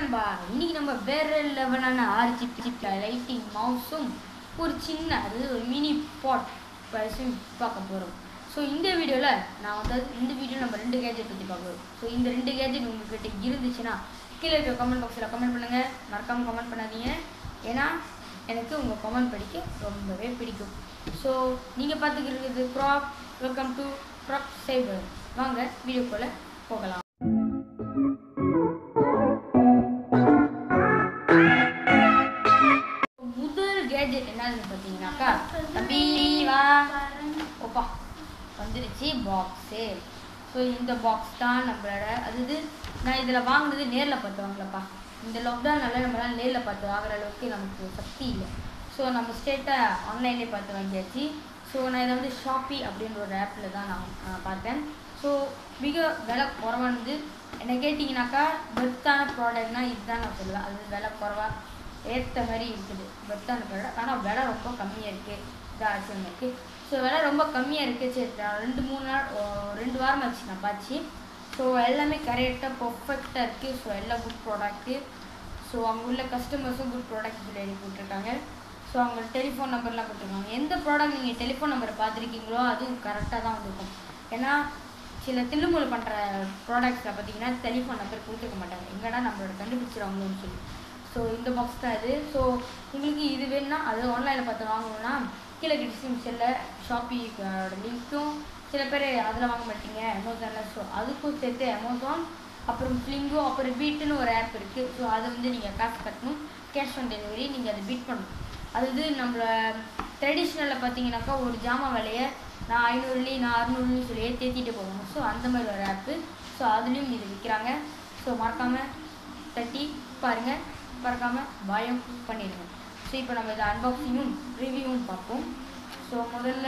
நண்பா இன்னைக்கு நம்ம வேற லெவலான ஆறு சிப் சிப் லைட்டிங் மவுஸும் ஒரு சின்ன அது ஒரு மினி பாட் பரிசும் பார்க்க போகிறோம் ஸோ இந்த வீடியோவில் நான் வந்து இந்த வீடியோ நம்ம ரெண்டு கேஜெட் பற்றி பார்க்க போகிறோம் ஸோ இந்த ரெண்டு கேஜெட் உங்ககிட்ட இருந்துச்சுன்னா கீழே இருக்க கமெண்ட் பாக்ஸில் கமெண்ட் பண்ணுங்கள் மறக்காமல் கமெண்ட் பண்ணாதீங்க ஏன்னா எனக்கு உங்கள் கமெண்ட் படிக்க ரொம்பவே பிடிக்கும் ஸோ நீங்கள் பார்த்துக்கிறது Grab welcome to Grab cyber வாங்க வீடியோக்குள்ளே போகலாம் முதல் கேஜெட் என்னதுன்னு பார்த்தீங்கன்னாக்கா தம்பி வா ஓப்பா வந்துருச்சு பாக்ஸு ஸோ இந்த பாக்ஸ் தான் நம்மளோட அதாவது நான் இதில் வாங்கினது நேரில் பார்த்து வாங்கலப்பா இந்த லாக்டவுனால நம்மளால் நேரில் பார்த்து வாங்குற அளவுக்கு நமக்கு சக்தி இல்லை ஸோ நம்ம ஸ்டேட்டாக ஆன்லைன்லேயே பார்த்து வாங்கியாச்சு ஸோ நான் இதை வந்து ஷாப்பி அப்படின்ற ஒரு ஆப்பில் தான் நான் நான் பார்த்தேன் ஸோ மிக விலை குறவானது என்ன கேட்டிங்கனாக்கா பெர்த்தான ப்ராடக்ட்னா இதுதான் நான் சொல்லுவேன் அது விலை குறவா ஏற்ற மாதிரி இருக்குது பெர்த்தான ப்ராடக்ட் ஆனால் விலை ரொம்ப கம்மியாக இருக்குது இதாக ஆச்சு எனக்கு ஸோ விலை ரொம்ப கம்மியாக இருக்குது சரி நான் ரெண்டு மூணு நாள் ஓ, ரெண்டு வாரம் ஆச்சு நான் பார்த்து ஸோ எல்லாமே கரெக்டாக பர்ஃபெக்டாக இருக்குது ஸோ எல்லாம் குட் ப்ராடக்ட்டு ஸோ அங்கே உள்ள கஸ்டமர்ஸும் குட் ப்ராடக்ட் சொல்லி எழுதி போட்டிருக்காங்க ஸோ அவங்க டெலிஃபோன் நம்பர்லாம் கொடுத்துருக்காங்க எந்த ப்ராடக்ட் நீங்கள் டெலிஃபோன் நம்பர் பார்த்துருக்கீங்களோ அதுவும் கரெக்டாக தான் வந்திருக்கும் ஏன்னா சில தில்லுமுள்ளு பண்ணுற ப்ராடக்ட்ஸில் பார்த்தீங்கன்னா டெலிஃபோன் நம்பர் கொடுத்துருக்க மாட்டாங்க எங்கடா நம்மளோட கண்டுபிடிச்சிருவாங்களோன்னு சொல்லி ஸோ இந்த பாக்ஸ் தான் இது ஸோ உங்களுக்கு இது வேணும்னா அது ஆன்லைனில் பார்த்து வாங்கணும்னா கீழே டிஸ்கிரிப்ஷனில் ஷாப்பியோட லிங்க்கும் சில பேர் அதில் வாங்க மாட்டீங்க அமேசானில் ஸோ அதுக்கும் சேர்த்து அமேசான் அப்புறம் ஃப்ளிங்கோ அப்புறம் பீட்டுன்னு ஒரு ஆப் இருக்குது ஸோ அதை வந்து நீங்கள் காசு கட்டணும் கேஷ் ஆன் டெலிவரி நீங்கள் அதை பீட் பண்ணணும் அது வந்து நம்மள ட்ரெடிஷ்னலில் பார்த்தீங்கன்னாக்கா ஒரு ஜாமான் விலையை நான் ஐநூறுலி நான் அறுநூறுலி சொல்லி தேத்திட்டு போகணும் ஸோ அந்த மாதிரி ஒரு ஆப்பு ஸோ அதுலேயும் இது விற்கிறாங்க ஸோ மறக்காமல் தட்டி பாருங்கள் மறக்காமல் பயம் பண்ணிடுங்க ஸோ இப்போ நம்ம இதை அன்பாக்சிங்கும் ரிவ்யூவும் பார்ப்போம் ஸோ முதல்ல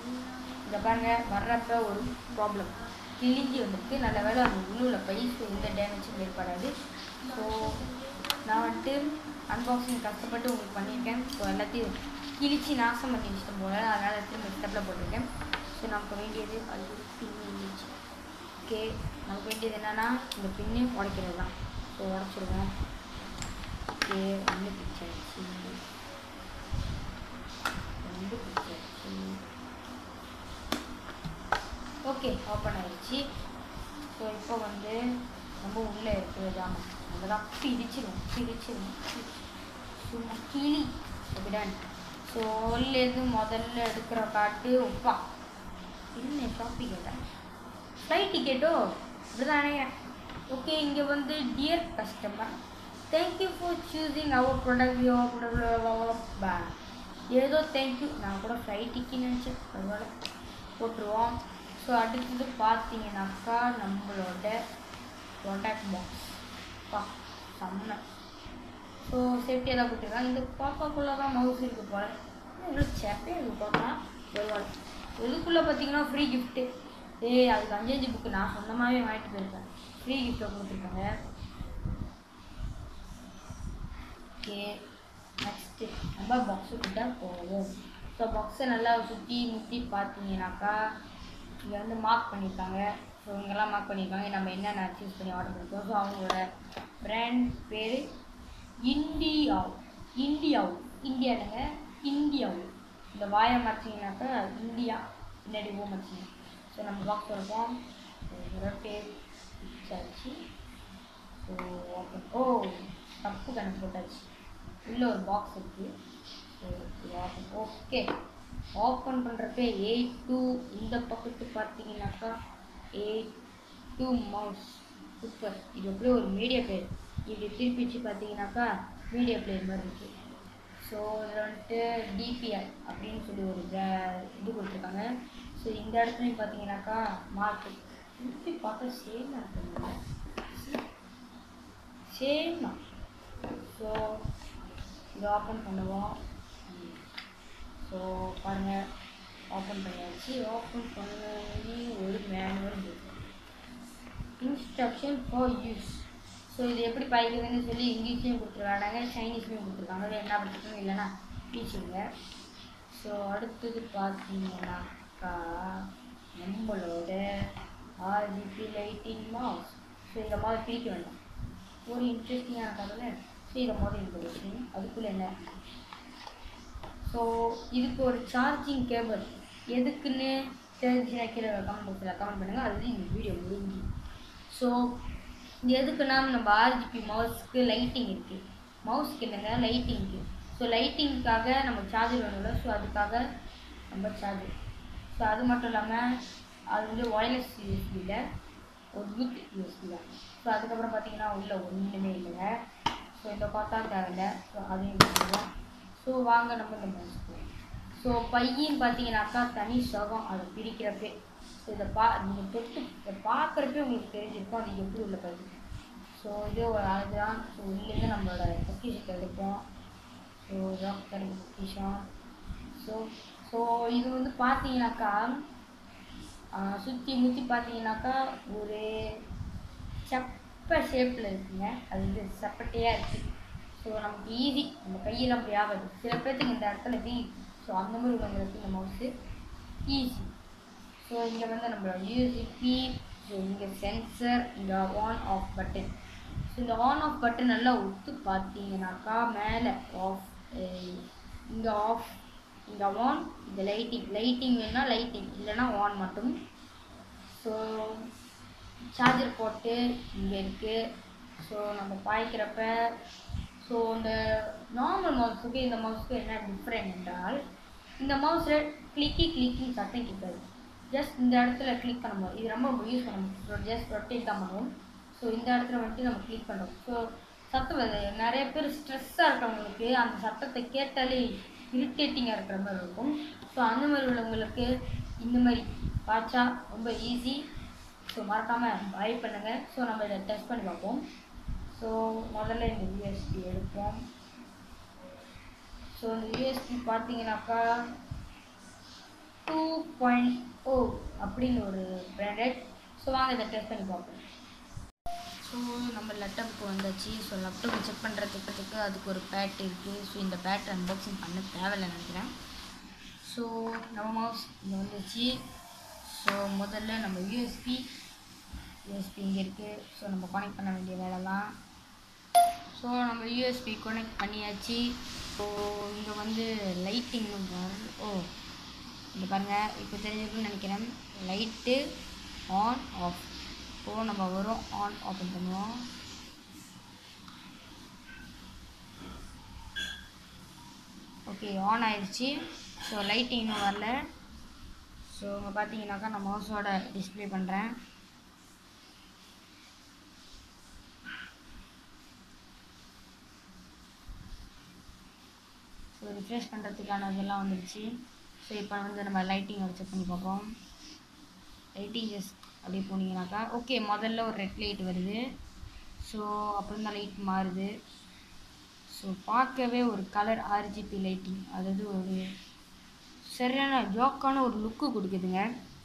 இதை பாருங்க வர்றப்ப ஒரு ப்ராப்ளம் கிழிஞ்சி வந்திருக்கு நல்ல வேளை அந்த உள்ளுல பை ஸோ எந்த டேமேஜும் ஏற்படாது ஸோ நான் வந்துட்டு அன்பாக்சிங் கஷ்டப்பட்டு உங்களுக்கு பண்ணியிருக்கேன் ஸோ எல்லாத்தையும் கிழிச்சு நாசம் பண்ணி வச்சுட்டேன் போல அதனால் திரும்ப ஸ்டெப்பில் போட்டிருக்கேன் ஸோ நமக்கு வேண்டியது அது பின் இருந்துச்சு ஓகே நமக்கு வேண்டியது என்னென்னா இந்த பின்னு உடைக்கிறது தான் ஸோ உடச்சிருவோம் ஓகே ரெண்டு பிடிச்சாச்சு ரெண்டு பிடிச்சாச்சு ஓகே ஓப்பன் ஆயிடுச்சு ஸோ இப்போ வந்து நம்ம உள்ளே இருக்கிற ஜாமான் அதெல்லாம் பிரிச்சிடும் பிரிச்சிடும் சும்மா கிளி அப்படிதான் ஸோ உள்ளேருந்து முதல்ல எடுக்கிற காட்டு உப்பா இல்லை ஷாப்பிங் கேட்டேன் ஃப்ளைட் டிக்கெட்டோ இப்படிதானே ஓகே இங்கே வந்து dear customer thank you for choosing our product your ஏதோ தேங்க்யூ நான் கூட ஃப்ளைட் டிக்கெட் நினச்சேன் பரவாயில்ல போட்டுருவோம் ஸோ அடுத்தது பார்த்தீங்கன்னாக்கா நம்மளோட ப்ராடக்ட் பாக்ஸ் பா செம்ம ஸோ சேஃப்டியாக தான் கொடுத்துருக்காங்க இந்த பாப்பாக்குள்ளே தான் மவுஸ் இருக்கு போல இவ்வளோ சேப்பே இருக்கு பார்க்கலாம் பரவாயில்ல இதுக்குள்ளே பார்த்தீங்கன்னா ஃப்ரீ கிஃப்ட்டு ஏய் அதுக்கு அஞ்சு அஞ்சு புக்கு நான் சொந்தமாகவே வாங்கிட்டு போயிருக்கேன் ஃப்ரீ கிஃப்ட்டை கொடுத்துருக்காங்க ஓகே நெக்ஸ்ட்டு நம்ம பாக்ஸு கிட்ட போவோம் ஸோ பாக்ஸை நல்லா சுற்றி முற்றி பார்த்தீங்கன்னாக்கா இங்கே வந்து மார்க் பண்ணியிருக்காங்க ஸோ இங்கெல்லாம் மார்க் பண்ணியிருக்காங்க நம்ம என்னென்ன சூஸ் பண்ணி ஆர்டர் பண்ணிருக்கோம் ஸோ அவங்களோட பிராண்ட் பேர் இண்டியாவ் இண்டியாவ் இந்தியானுங்க இந்தியாவ் இந்த வாயை மறைச்சிங்கனாக்கா இந்தியா பின்னாடி ஓ மறைச்சிங்க ஸோ நம்ம பாக்ஸ் இருக்கும் ரொட்டேட் பிச்சாச்சு ஸோ ஓப்பன் ஓ தப்பு கணக்கு போட்டாச்சு உள்ள ஒரு பாக்ஸ் இருக்குது ஸோ ஓப்பன் ஓகே ஓப்பன் பண்ணுறப்ப எயிட் டூ இந்த பக்கத்து பார்த்தீங்கன்னாக்கா எயிட் டூ மவுஸ் சூப்பர் இது அப்படியே ஒரு மீடியா பிளேயர் இப்படி திருப்பி வச்சு பார்த்தீங்கன்னாக்கா மீடியா பிளேயர் மாதிரி இருக்குது ஸோ இதில் வந்துட்டு டிபிஐ அப்படின்னு சொல்லி ஒரு bra- இது கொடுத்துருக்காங்க ஸோ இந்த இடத்துலையும் பார்த்தீங்கன்னாக்கா மார்க்கு திருப்பி பார்த்தா சேமாக இருக்குங்க சேமா ஸோ இதை ஓப்பன் பண்ணுவோம் ஸோ பாருங்கள் ஓப்பன் பண்ணியாச்சு ஓப்பன் பண்ணி ஒரு மேனுவல் இருக்கு இன்ஸ்ட்ரக்ஷன் ஃபார் யூஸ் ஸோ இது எப்படி பாய்க்கிறதுன்னு சொல்லி இங்கிலீஷ்லையும் கொடுத்துருக்காங்க சைனீஸ்லையும் கொடுத்துருக்காங்க அது என்ன படிச்சிருக்கோம் இல்லைன்னா டீச்சிங்க ஸோ அடுத்தது பார்த்தீங்கன்னாக்கா நம்மளோட ஆர்ஜிபி லைட்டிங் மவுஸ் ஸோ இதை மாதிரி பிரிக்க வேண்டாம் ஒரு இன்ட்ரெஸ்டிங்கான கதை ஸோ இதை முதல்ல இது வச்சு அதுக்குள்ளே என்ன ஸோ இதுக்கு ஒரு சார்ஜிங் கேபிள் எதுக்குன்னு தெரிஞ்சுன்னா கீழே கமெண்ட் பாக்ஸில் கமெண்ட் பண்ணுங்கள் அது இந்த வீடியோ முடிஞ்சு ஸோ இது எதுக்குன்னா நம்ம ஆர்ஜிபி மவுஸ்க்கு லைட்டிங் இருக்குது மவுஸ்க்கு இல்லைங்க லைட்டிங்க்கு ஸோ லைட்டிங்க்காக நம்ம சார்ஜர் வேணும்ல ஸோ அதுக்காக நம்ம சார்ஜர் ஸோ அது மட்டும் இல்லாமல் அது வந்து ஒயர்லெஸ் யூஎஸ்பியில் ஒரு ப்ளூடூத் யூஎஸ்பி தான் ஸோ அதுக்கப்புறம் பார்த்தீங்கன்னா உள்ள ஒன்றுமே இல்லைங்க ஸோ இந்த பார்த்தா தேவையில்ல ஸோ அதையும் பண்ணிடுவோம் ஸோ வாங்க நம்ம இந்த மவுஸ் ஸோ பையன் பார்த்தீங்கன்னாக்கா தனி சுகம் அதை பிரிக்கிறப்பே ஸோ இதை பா நீங்கள் தொட்டு இதை பார்க்குறப்பே உங்களுக்கு தெரிஞ்சிருக்கும் அது எப்படி உள்ள பை ஸோ இது ஒரு அதுதான் ஸோ இதுலேருந்து நம்மளோட பொக்கிஷத்தை எடுப்போம் ஸோ இதான் கிடைக்கும் பொக்கிஷம் ஸோ ஸோ இது வந்து பார்த்தீங்கன்னாக்கா சுற்றி முற்றி பார்த்தீங்கன்னாக்கா ஒரு சப்பை ஷேப்பில் இருக்குங்க அது வந்து சப்பட்டையாக இருக்குது ஸோ நமக்கு ஈஸி நம்ம கையெல்லாம் போய் ஆகாது சில பேர்த்துக்கு இந்த இடத்துல வீ ஸோ அந்த மாதிரி உள்ளவங்களுக்கு இந்த மவுஸு ஈஸி ஸோ இங்கே வந்து நம்மளோட யூஎஸ்பி ஸோ இங்கே சென்சர் இங்கே ஆன் ஆஃப் பட்டன் ஸோ இந்த ஆன் ஆஃப் பட்டன் நல்லா ஒத்து பார்த்தீங்கன்னாக்கா மேலே ஆஃப் இங்கே ஆஃப் இங்கே ஆன் இந்த லைட்டிங் லைட்டிங் வேணும்னா லைட்டிங் இல்லைன்னா ஆன் மட்டும் ஸோ சார்ஜர் போட்டு இங்கே இருக்குது ஸோ நம்ம பாய்க்கிறப்ப ஸோ இந்த நார்மல் மவுஸுக்கு இந்த மவுஸுக்கு என்ன டிஃப்ரெண்ட் என்றால் இந்த மவுஸில் கிளிக்கி கிளிக்கிங் சத்தம் கேட்காது ஜஸ்ட் இந்த இடத்துல கிளிக் பண்ணும்போது இது ரொம்ப யூஸ் பண்ண முடியும் ஜஸ்ட் ரொட்டேட் தான் பண்ணுவோம் ஸோ இந்த இடத்துல வந்துட்டு நம்ம கிளிக் பண்ணுறோம் ஸோ சத்தம் வருது நிறைய பேர் ஸ்ட்ரெஸ்ஸாக இருக்கிறவங்களுக்கு அந்த சத்தத்தை கேட்டாலே இரிட்டேட்டிங்காக இருக்கிற மாதிரி இருக்கும் ஸோ அந்த மாதிரி உள்ளவங்களுக்கு இந்த மாதிரி பாய்ச்சா ரொம்ப ஈஸி ஸோ மறக்காமல் பை பண்ணுங்கள் ஸோ நம்ம இதை டெஸ்ட் பண்ணி பார்ப்போம் ஸோ முதல்ல இந்த யூஎஸ்பி எடுப்போம் ஸோ இந்த யூஎஸ்பி பார்த்தீங்கன்னாக்கா டூ பாயிண்ட் ஓ அப்படின்னு ஒரு பிராண்டட் ஸோ வாங்க இதை டெஸ்ட் பண்ணி பார்ப்போம் ஸோ நம்ம லேப்டாப்புக்கு வந்தாச்சு ஸோ லேப்டாப் செக் பண்ணுறதுக்கு அதுக்கு ஒரு பேட் இருக்குது ஸோ இந்த பேட் அன்பாக்சிங் பண்ண தேவையில்லை நினைக்கிறேன் ஸோ நம்ம மவுஸ் இங்கே வந்துச்சு ஸோ முதல்ல நம்ம யூஎஸ்பி யூஎஸ்பி இங்கே இருக்குது ஸோ நம்ம கனெக்ட் பண்ண வேண்டிய வேலைலாம் ஸோ நம்ம யூஎஸ்பி கனெக்ட் பண்ணியாச்சு ஸோ இங்கே வந்து லைட்டிங் ஓ இந்த பாருங்கள் இப்போ தெரிஞ்சிருக்குன்னு நினைக்கிறேன் லைட்டு ஆன் ஆஃப் ஸோ நம்ம வரும் ஆன் ஓப்பன் பண்ணுவோம் ஓகே ஆன் ஆயிடுச்சு ஸோ லைட்டிங் இன்னும் வரல ஸோ இங்கே பார்த்தீங்கன்னாக்கா நான் மவுஸோட டிஸ்ப்ளே பண்ணுறேன் ஸோ ரிஃப்ரெஷ் பண்ணுறதுக்கான இதெல்லாம் வந்துடுச்சு ஸோ இப்போ வந்து நம்ம லைட்டிங் செக் பண்ணி பார்ப்போம் லைட்டிங் ஜஸ்ட் அப்படியே போனீங்கன்னாக்கா ஓகே முதல்ல ஒரு ரெட் லைட் வருது ஸோ அப்புறம் தான் லைட் மாறுது ஸோ பார்க்கவே ஒரு கலர் ஆர்ஜிபி லைட்டிங் அதாவது ஒரு சரியான ஜோக்கான ஒரு லுக்கு கொடுக்குதுங்க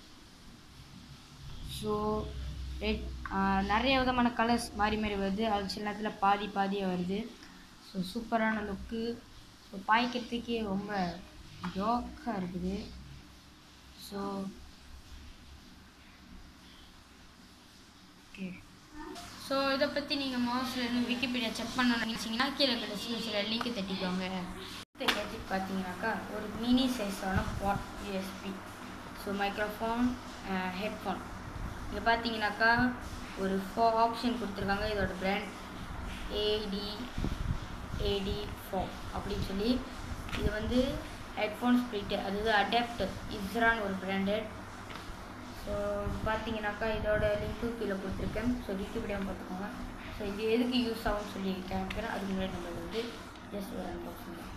ஸோ ரெட் நிறைய விதமான கலர்ஸ் மாறி மாறி வருது அது சில நேரத்தில் பாதி பாதியாக வருது ஸோ சூப்பரான லுக்கு ஸோ பாய்க்கிறதுக்கே ரொம்ப ஜோக்காக இருக்குது ஸோ ஓகே ஸோ இதை பற்றி நீங்கள் மவுஸில் இருந்து விக்கிபீடியா செக் பண்ணணும்னு நினச்சிங்கன்னா கீழே டிஸ்கிரிப்ஷனில் லிங்க் தட்டிக்கோங்க அடுத்த கேஜெட் பார்த்தீங்கன்னாக்கா ஒரு மினி சைஸான pad USB so microphone headphone இங்கே பார்த்தீங்கன்னாக்கா ஒரு ஃபோர் ஆப்ஷன் கொடுத்துருக்காங்க இதோட பிராண்ட் ஏடி ஏடி ஃபோ அப்படின்னு சொல்லி இது வந்து ஹெட்ஃபோன் ஸ்ப்ளிட்டர் அதாவது அடாப்டர் இஸ்ரான் ஒரு பிராண்டட் ஸோ பார்த்தீங்கன்னாக்கா இதோட லிங்க்கு கீழே கொடுத்துருக்கேன் ஸோ விக்கிபீடியாவும் பார்த்துக்கோங்க ஸோ இது எதுக்கு யூஸ் ஆகும்னு சொல்லி கேட்குறேன் அதுக்கு முன்னாடி நம்ம வந்து ஜஸ்ட் ஒரு அன்பாக்சிங் தான்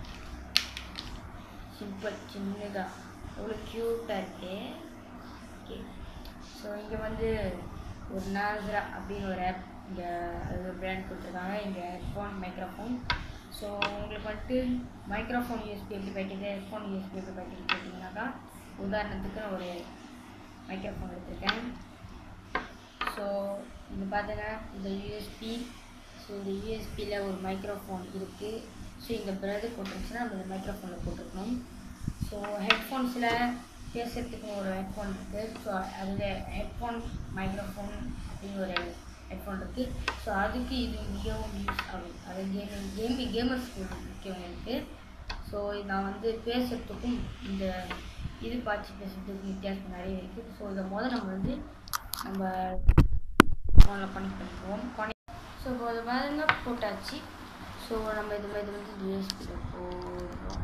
சிம்பிள் சின்னதாக எவ்வளோ க்யூட்டாக இருக்கு ஓகே ஸோ இங்கே வந்து ஒரு நாசரா அப்படின்னு ஒரு ஆப் இங்கே அது பிராண்ட் கொடுத்துருக்காங்க இங்கே ஹெட்ஃபோன் மைக்ரோஃபோன் ஸோ உங்களுக்கு வந்துட்டு மைக்ரோஃபோன் யூஎஸ்பி எப்படி பாய்க்குது ஹெட்ஃபோன் யூஎஸ்பி எப்படி பாய்க்குது கேட்டிங்கனாக்கா உதாரணத்துக்கு ஒரு மைக்ரோஃபோன் எடுத்திருக்கேன் ஸோ இங்கே பாருங்க இந்த யூஎஸ்பி ஸோ இந்த யூஎஸ்பியில் ஒரு மைக்ரோஃபோன் இருக்குது ஸோ இந்த பிரதர் போட்டுருச்சுன்னா நம்ம இந்த மைக்ரோஃபோனில் போட்டிருக்கணும் ஸோ ஹெட்ஃபோன்ஸில் பேசுகிறதுக்கு ஒரு ஹெட்ஃபோன் இருக்குது ஸோ அதில் ஹெட்ஃபோன் மைக்ரோஃபோன் அப்படின்னு ஒரு ஹெட்ஃபோன் இருக்குது ஸோ அதுக்கு இது மிகவும் யூஸ் ஆகும் அது கேமிங் கேமிங் கேமர்ஸ் முக்கியவங்களுக்கு ஸோ நான் வந்து பேசுகிறதுக்கும் இந்த இது பார்த்து பேசுகிறதுக்கும் வித்தியாசம் நிறைய இருக்குது ஸோ இதை முதல் நம்ம வந்து நம்ம ஃபோனில் கனெக்ட் பண்ணிக்குவோம் கனெக்ட் ஸோ இப்போ அது பாருங்க போட்டாச்சு ஸோ நம்ம இது மாதிரி வந்து யூஎஸ்பியில் போடுறோம்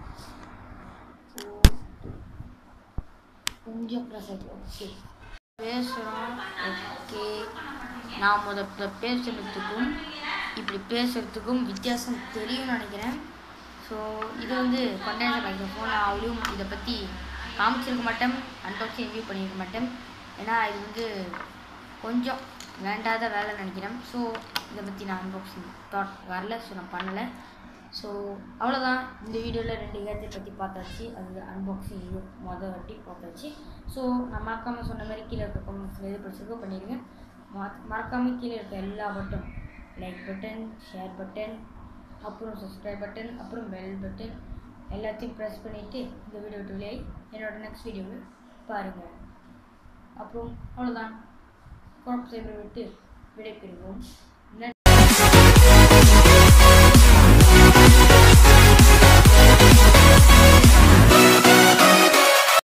போட்டு கொஞ்சம் ப்ரெஸ் ஆகி ஓகே பேசுகிறோம் ஓகே நான் முதல்ல பேசுகிறதுக்கும் இப்படி பேசுகிறதுக்கும் வித்தியாசம் தெரியும்னு நினைக்கிறேன் ஸோ இது வந்து கண்டென்சர் மைக்ரோஃபோன் நான் அவ்வளோ இதை பற்றி காமிச்சிருக்க மாட்டேன் அன்பாக்சிங் ரிவ்யூ பண்ணியிருக்க மாட்டேன் ஏன்னா இது வந்து கொஞ்சம் வேண்டாத வேலை நினைக்கிறேன் ஸோ இதை பற்றி நான் அன்பாக்சிங் தாட் வரல ஸோ நான் பண்ணலை ஸோ அவ்வளோதான் இந்த வீடியோவில் ரெண்டு கேத்தை பற்றி பார்த்தாச்சு அது அன்பாக்சிங் ரிவ்யூ மொதல் வாட்டி பார்த்தாச்சு ஸோ நான் மறக்காமல் சொன்ன மாதிரி கீழே இருக்க கமெண்ட்ஸில் எது பிடிச்சிருக்கோ பண்ணிடுங்க மறக்காமல் கீழே இருக்க எல்லா button like button share button அப்புறம் சப்ஸ்கிரைப் பட்டன் அப்புறம் பெல் பட்டன் எல்லாத்தையும் ப்ரெஸ் பண்ணிவிட்டு இந்த வீடியோ விட்டு விளையாடி என்னோட நெக்ஸ்ட் வீடியோவை பாருங்கள் அப்புறம் அவ்வளோதான் குழப்பத்தை விட்டு விடைபெறுவோம்